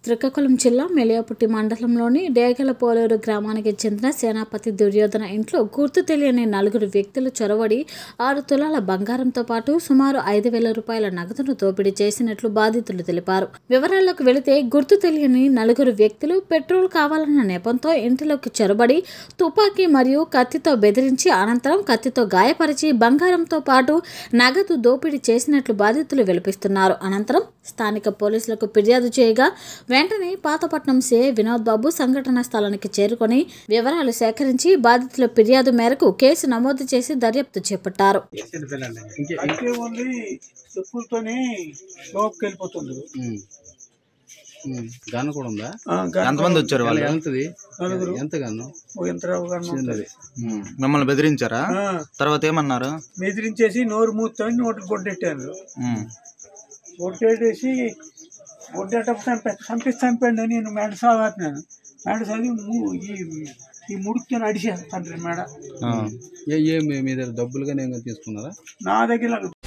శ్రీకాకుళం జిల్లా మెలియాపుట్టి మండలంలోని డేగలపోలూరు గ్రామానికి చెందిన సేనాపతి దుర్యోధన ఇంట్లో గుర్తు తెలియని నలుగురు వ్యక్తులు చొరబడి ఆరు తులాల బంగారంతో పాటు సుమారు ఐదు వేల రూపాయల నగదును దోపిడీ చేసినట్లు బాధితులు తెలిపారు వివరాల్లోకి వెళితే గుర్తు తెలియని నలుగురు వ్యక్తులు పెట్రోల్ కావాలన్న నెపంతో ఇంటిలోకి చొరబడి తుపాకీ మరియు కత్తితో బెదిరించి అనంతరం కత్తితో గాయపరిచి బంగారంతో పాటు నగదు దోపిడీ చేసినట్లు బాధితులు వెలిపిస్తున్నారు అనంతరం స్థానిక పోలీసులకు ఫిర్యాదు చేయగా వెంటనే పాతపట్నం సిఐ వినోద్ బాబు సంఘటనా స్థలానికి చేరుకొని వివరాలు సేకరించి బాధితుల ఫిర్యాదు మేరకు కేసు నమోదు చేసి దర్యాప్తు చేపట్టారు ఇంకే ఇంకే ఓన్లీ చెప్పులతోని లోపుకి వెళ్ళిపోతుంది గన్ కూడా ఉందా ఆ, గన్ ఎంతమంది వచ్చారు వాళ్ళు ఎంతది నలుగురు. ఎంత గన్ను ఓ యంత్రావు గన్ను ఉంటుంది. ఉమ్. మిమ్మల్ని బెదిరించారా ఆ, తర్వాత ఏమన్నారు బెదిరించేసి నోరు మూర్తని నోటికి గొడ్డెట్టారు ఉమ్. గొడ్డెట్టేసి గొడ్డేటప్పుడు చంపే చంపి చంపండి అని నేను మేడ సాగుతున్నాను మేడ సాగి ము- ఈ ఈ ముడికి అడిచాను తండ్రి మేడ ఆ. ఏ ఏ మీ మీ దగ్గర డబ్బులు కానీ ఏమైనా తీసుకున్నారా నా దగ్గర